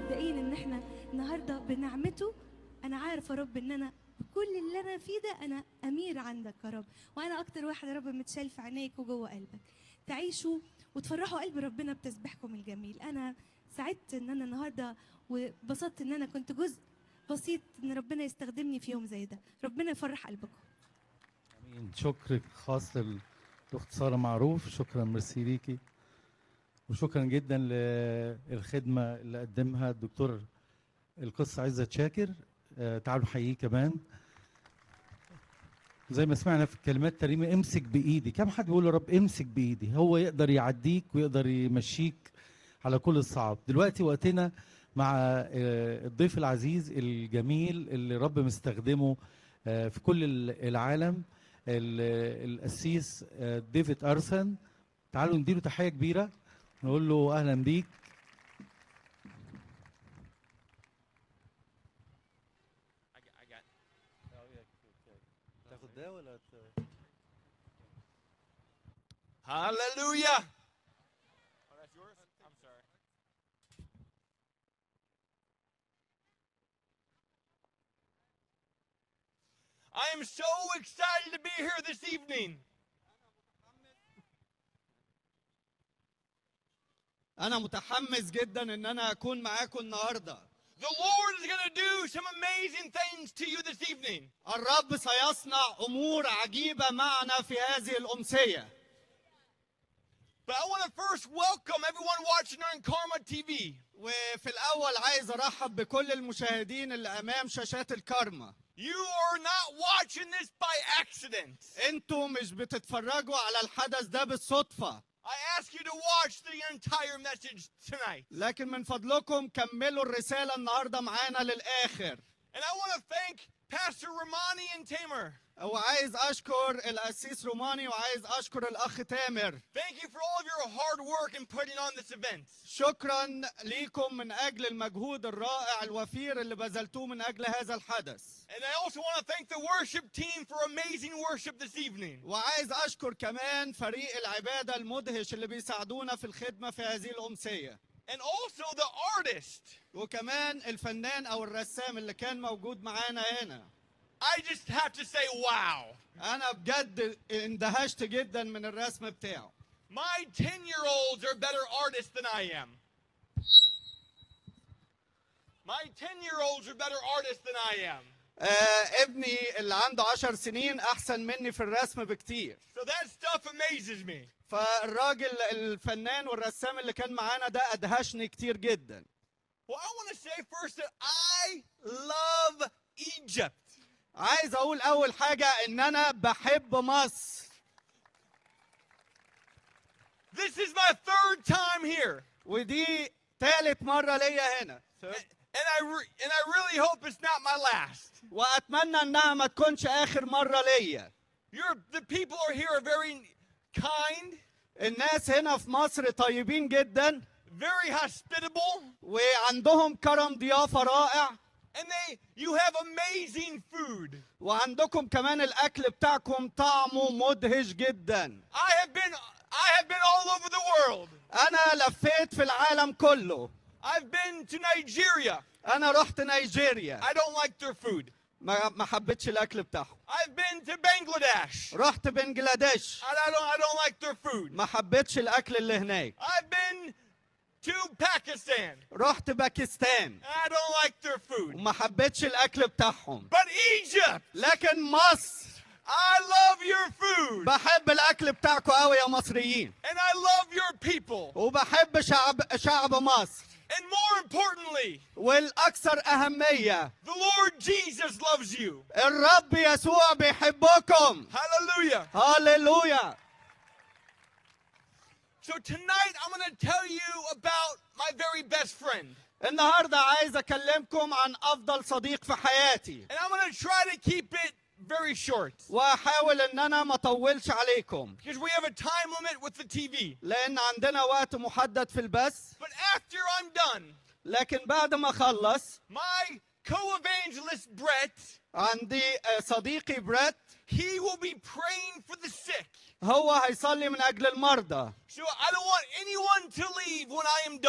مصدقين ان احنا النهارده بنعمته انا عارفه يا رب ان انا بكل اللي انا فيه ده انا امير عندك يا رب وانا اكتر واحد يا رب متشال في عينيك وجوه قلبك تعيشوا وتفرحوا قلب ربنا بتسبيحكم الجميل انا سعدت ان انا النهارده وبسطت ان انا كنت جزء بسيط ان ربنا يستخدمني في يوم زي ده ربنا يفرح قلبكم امين شكر خاص للاخت ساره معروف شكرا ميرسي ليكي وشكرا جدا للخدمه اللي قدمها الدكتور القس عزت شاكر آه، تعالوا نحييه كمان زي ما سمعنا في الكلمات التريمه امسك بايدي كم حد بيقول يا رب امسك بايدي هو يقدر يعديك ويقدر يمشيك على كل الصعاب دلوقتي وقتنا مع آه، الضيف العزيز الجميل اللي رب مستخدمه آه، في كل ال- العالم ال- القسيس آه، ديفيد ارسن تعالوا نديله تحيه كبيره نقول له اهلا بيك I got, I got. تاخد ده ولا Hallelujah. Oh, that's yours? I'm sorry. I am so excited to be here this evening. أنا متحمس جدا إن أنا أكون معاكم النهاردة. The Lord is going to do some amazing things to you this evening. الرب سيصنع أمور عجيبة معنا في هذه الأمسية. But I want to first welcome everyone watching on Karma TV. وفي الأول عايز أرحب بكل المشاهدين اللي أمام شاشات الكارما. You are not watching this by accident. أنتوا مش بتتفرجوا على الحدث ده بالصدفة. I ask you to watch the entire message tonight. لكن من فضلكم كملوا الرسالة النهاردة معانا للآخر. And I want to thank Pastor Romani and Tamer. وعايز أشكر القسيس روماني وعايز أشكر الأخ تامر. Thank you for all of your hard work in putting on this event. شكرا ليكم من أجل المجهود الرائع الوفير اللي بذلتوه من أجل هذا الحدث. And I also want to thank the worship team for amazing worship this evening. وعايز اشكر كمان فريق العباده المدهش اللي بيساعدونا في الخدمه في هذه الامسيه And also the artist. وكمان الفنان او الرسام اللي كان موجود معانا هنا I just have to say, wow. انا بجد اندهشت جدا من الرسم بتاعه My 10 year olds are better artists than I am. My 10 year olds are better artists than I am. آه ابني اللي عنده عشر سنين احسن مني في الرسم بكتير So that stuff amazes me. فالراجل الفنان والرسام اللي كان معانا ده ادهشني كتير جدا Well, I want to say first that I love Egypt. عايز اقول اول حاجه ان انا بحب مصر This is my third time here. ودي تالت مره ليا هنا And I, re- and I really hope it's not my last. واتمنى انها ما تكونش اخر مره ليا You're, the people are here are very kind, الناس هنا في مصر طيبين جدا very hospitable, وعندهم كرم ضيافه رائع and they you have amazing food. وعندكم كمان الاكل بتاعكم طعمه مدهش جدا I have been I have been all over the world. انا لفيت في العالم كله I've been to Nigeria. انا رحت نيجيريا I don't like their food. ما ما حبيتش الاكل بتاعهم I've been to Bangladesh. رحت بنجلاديش And I don't I don't like their food. ما حبيتش الاكل اللي هناك I've been to Pakistan. رحت باكستان And I don't like their food. وما حبيتش الاكل بتاعهم But Egypt, لكن مصر I love your food. بحب الاكل بتاعكم قوي يا مصريين And I love your people. وبحب شعب شعب مصر And more importantly, والاكثر اهميه the Lord Jesus loves you. الرب يسوع بيحبكم Hallelujah. هللويا So tonight I'm going to tell you about my very best friend. النهارده عايز اكلمكم عن افضل صديق في حياتي And I'm going to try to keep it very short واحاول ان انا ما اطولش عليكم because we have a time limit with the TV. لان عندنا وقت محدد في البث But after I'm done, لكن بعد ما اخلص my co-evangelist Brett, عندي آه، صديقي بريت he will be praying for the sick. هو هيصلي من اجل المرضى So I don't want anyone to leave when I am done.